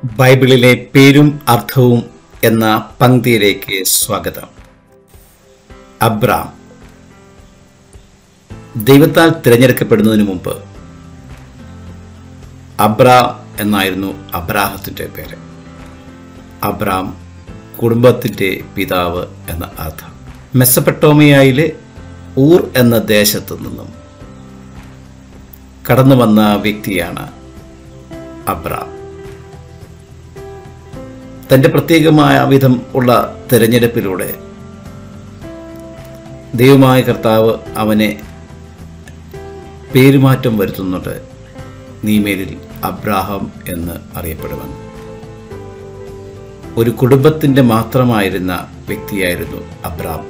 ബൈബിളിലെ പേരും അർത്ഥവും എന്ന പങ്ക്തിയിലേക്ക് സ്വാഗതം അബ്രാം ദൈവത്താൽ തിരഞ്ഞെടുക്കപ്പെടുന്നതിന് മുമ്പ് അബ്രാം എന്നായിരുന്നു അബ്രാഹത്തിൻ്റെ പേര് അബ്രാം കുടുംബത്തിൻ്റെ പിതാവ് എന്ന അർത്ഥം മെസ്സപ്പെട്ടോമിയയിലെ ഊർ എന്ന ദേശത്തു നിന്നും കടന്നു വന്ന വ്യക്തിയാണ് അബ്രാം തൻ്റെ പ്രത്യേകമായ വിധം ഉള്ള തിരഞ്ഞെടുപ്പിലൂടെ ദൈവമായ കർത്താവ് അവനെ പേരുമാറ്റം വരുത്തുന്നുണ്ട് നീമേലിൽ അബ്രാഹം എന്ന് അറിയപ്പെടുമെന്ന് ഒരു കുടുംബത്തിൻ്റെ മാത്രമായിരുന്ന വ്യക്തിയായിരുന്നു അബ്രാം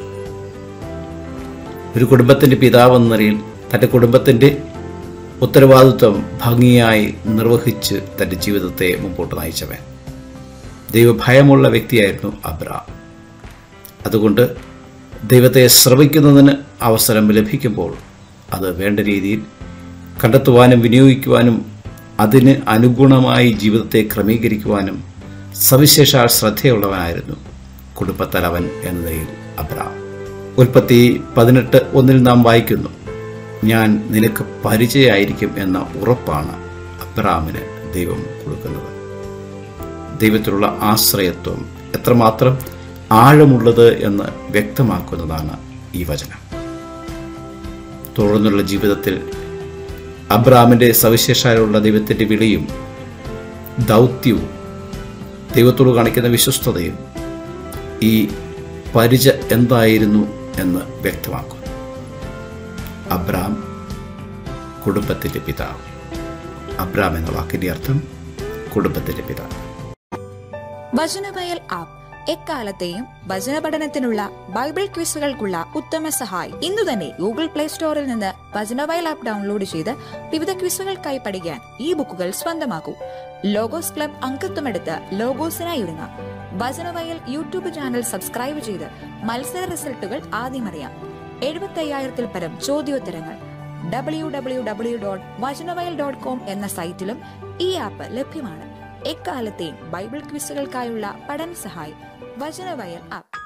ഒരു കുടുംബത്തിൻ്റെ പിതാവ് എന്ന നിലയിൽ തൻ്റെ കുടുംബത്തിൻ്റെ ഉത്തരവാദിത്വം ഭംഗിയായി നിർവഹിച്ച് തൻ്റെ ജീവിതത്തെ മുമ്പോട്ട് നയിച്ചവൻ ദൈവഭയമുള്ള വ്യക്തിയായിരുന്നു അബ്രാം അതുകൊണ്ട് ദൈവത്തെ ശ്രമിക്കുന്നതിന് അവസരം ലഭിക്കുമ്പോൾ അത് വേണ്ട രീതിയിൽ കണ്ടെത്തുവാനും വിനിയോഗിക്കുവാനും അതിന് അനുഗുണമായി ജീവിതത്തെ ക്രമീകരിക്കുവാനും സവിശേഷ ശ്രദ്ധയുള്ളവനായിരുന്നു കുടുംബത്തലവൻ എന്ന നിലയിൽ അബ്രാം ഉൽപ്പത്തി പതിനെട്ട് ഒന്നിൽ നാം വായിക്കുന്നു ഞാൻ നിനക്ക് പരിചയമായിരിക്കും എന്ന ഉറപ്പാണ് അബ്രാമിന് ദൈവം കൊടുക്കുന്നത് ദൈവത്തിലുള്ള ആശ്രയത്വം എത്രമാത്രം ആഴമുള്ളത് എന്ന് വ്യക്തമാക്കുന്നതാണ് ഈ വചനം തുടർന്നുള്ള ജീവിതത്തിൽ അബ്രാമിൻ്റെ സവിശേഷതയുള്ള ദൈവത്തിൻ്റെ വിളിയും ദൗത്യവും ദൈവത്തോട് കാണിക്കുന്ന വിശ്വസ്തതയും ഈ പരിച എന്തായിരുന്നു എന്ന് വ്യക്തമാക്കുന്നു അബ്രാം കുടുംബത്തിൻ്റെ പിതാവ് അബ്രാം എന്ന വാക്കിൻ്റെ അർത്ഥം കുടുംബത്തിൻ്റെ പിതാവ് വചനവയൽ ആപ്പ് എക്കാലത്തെയും വചന പഠനത്തിനുള്ള ബൈബിൾ ക്വിസുകൾക്കുള്ള ഉത്തമ സഹായി ഇന്നു തന്നെ ഗൂഗിൾ പ്ലേ സ്റ്റോറിൽ നിന്ന് വചനവയൽ ആപ്പ് ഡൗൺലോഡ് ചെയ്ത് വിവിധ ക്വിസുകൾക്കായി പഠിക്കാൻ ഈ ബുക്കുകൾ സ്വന്തമാക്കൂ ലോഗോസ് ക്ലബ് അംഗത്വമെടുത്ത് ലോഗോസിനായി ഒരുങ്ങാം വചനവയൽ യൂട്യൂബ് ചാനൽ സബ്സ്ക്രൈബ് ചെയ്ത് മത്സര റിസൾട്ടുകൾ ആദ്യം അറിയാം എഴുപത്തയ്യായിരത്തിൽ പരം ചോദ്യോത്തരങ്ങൾ W W W dot Vachanavayal dot com എന്ന സൈറ്റിലും ഈ ആപ്പ് ലഭ്യമാണ് എക്കാലത്തെയും ബൈബിൾ ക്വിസുകൾക്കായുള്ള പഠന സഹായി വചനവയൽ ആപ്പ്